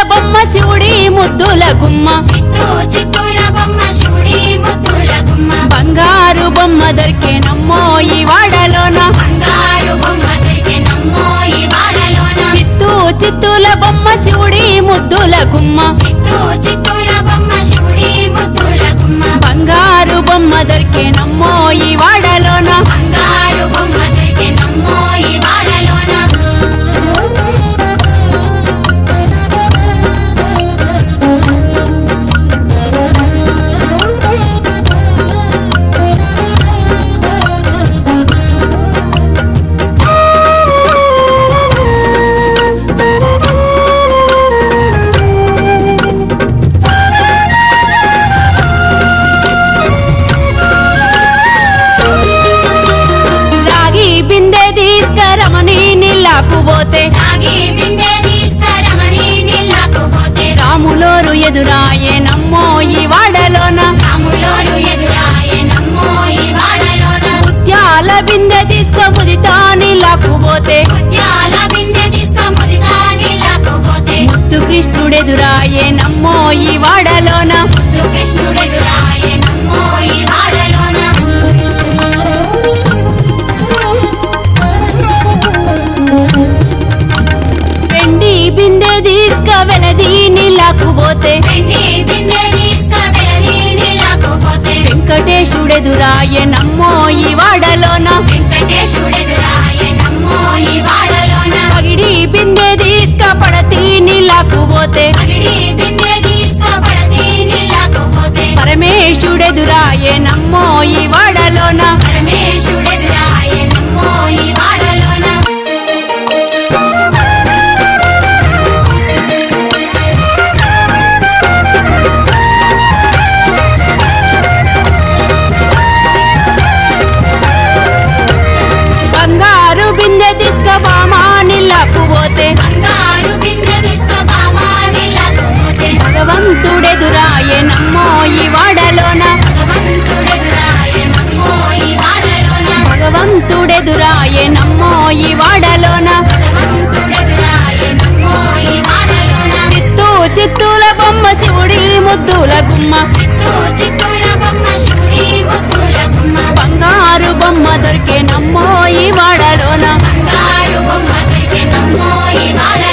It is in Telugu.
బొమ్మ శివుడి ముద్దుల గుమ్మ చిత్తూ చిత్తూల బొమ్మ శివుడి ముద్దుల గుమ్మ బంగారు బొమ్మ దొరికే నమ్మో ఈ వాడలోన బంగారు బొమ్మ దొరికే నమ్మో ఈ వాడలోన చిత్తూ చిత్తూల బొమ్మ శివుడి ముద్దుల గుమ్మ చిత్తూ చిత్తూల బొమ్మ శివుడి ముద్దుల గుమ్మ బంగారు బొమ్మ దొరికే నమ్మో ఈ వాడలోన బంగారు బొమ్మ దొరికే నమ్మో ఈ వాడలోన రాగి బిందె తీసుకరమని నీళ్ళకు పోతే తాగి బిందె తీసుకురమని నీళ్ళకు పోతే రాములోరు ఎదురాయే నమ్మో ఈ వాడలోన రాములోరు ఎదురాయే నమ్మో ఈ వాడలోన ముత్యాల బిందె తీసుకో ముదితా నీళ్ళకు పోతే ముత్యాల బిందె తీసుకొముదిగా నీళ్ళకు పోతే ముత్తు కృష్ణుడెదురాయే నమ్మో ఈ వాడలోన ముద్దు కృష్ణుడెదురాయే నమ్మో ఈ వాడలోన వెండి బిందె తీసుక వెలది నీళ్ళకు పోతే వెండి బిందె తీసుకువెళ్ళి నీళ్ళకు పోతే వెంకటేశుడెదురాయే నమ్మో ఈ వాడలోన వెంకటేశుడెదురాయే నమ్మో ఈ వాడలోన పగిడి బిందె తీసుక పడతి నీళ్ళకు పోతే పగిడి బిందె తీసుకుపడతి నీళ్ళకు పోతే పరమేశుడెదురాయే నమ్మో ఈ వాడలోన పరమేశుడెదురాయే నమ్మో ఈ వాడలోన బంగారు బిందె తీసుక బామా నీళ్ళకు పోతే బంగారు బిందె తీసుకుబామా నీళ్ళకు పోతే భగవంతుడెదురాయే నమ్మో ఈ వాడలోన భగవంతుడెదురాయే నమ్మో ఈ వాడలోన భగవంతుడెదురాయే నమ్మో ఈ వాడలోన భగవంతుడెదురాయే నమ్మో ఈ వాడలోన చిత్తూ చిత్తూల బొమ్మ శివుడి ముద్దుల గుమ్మ చిత్తూ చిత్తూల బొమ్మ శివుడి ముద్దుల గుమ్మ బంగారు బొమ్మ దొరికే నమ్మో ఈ వాడలోన బంగారు బొమ్మ దొరికే నమ్మో ఈ వాడ